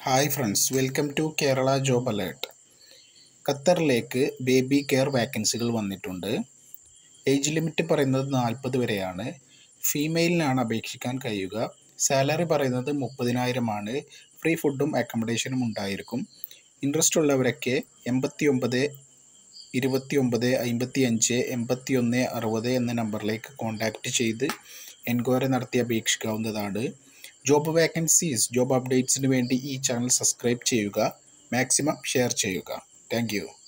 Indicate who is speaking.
Speaker 1: hi friends welcome to Kerala job alert ഖത്തറിലേക്ക് baby care വാക്കൻസികൾ വന്നിട്ടുണ്ട് ഏജ് ലിമിറ്റ് പറയുന്നത് നാൽപ്പത് വരെയാണ് ഫീമെയിലിനാണ് അപേക്ഷിക്കാൻ കഴിയുക സാലറി പറയുന്നത് മുപ്പതിനായിരമാണ് ഫ്രീ ഫുഡും അക്കോമഡേഷനും ഉണ്ടായിരിക്കും ഇൻട്രസ്റ്റ് ഉള്ളവരൊക്കെ എൺപത്തി ഒമ്പത് ഇരുപത്തി ഒമ്പത് അമ്പത്തി അഞ്ച് എൺപത്തി ഒന്ന് അറുപത് എന്ന നമ്പറിലേക്ക് കോൺടാക്റ്റ് ചെയ്ത് എൻക്വയറി നടത്തി അപേക്ഷിക്കാവുന്നതാണ് ജോബ് വേക്കൻസീസ് ജോബ് അപ്ഡേറ്റ്സിന് വേണ്ടി ഈ ചാനൽ സബ്സ്ക്രൈബ് ചെയ്യുക മാക്സിമം ഷെയർ ചെയ്യുക താങ്ക്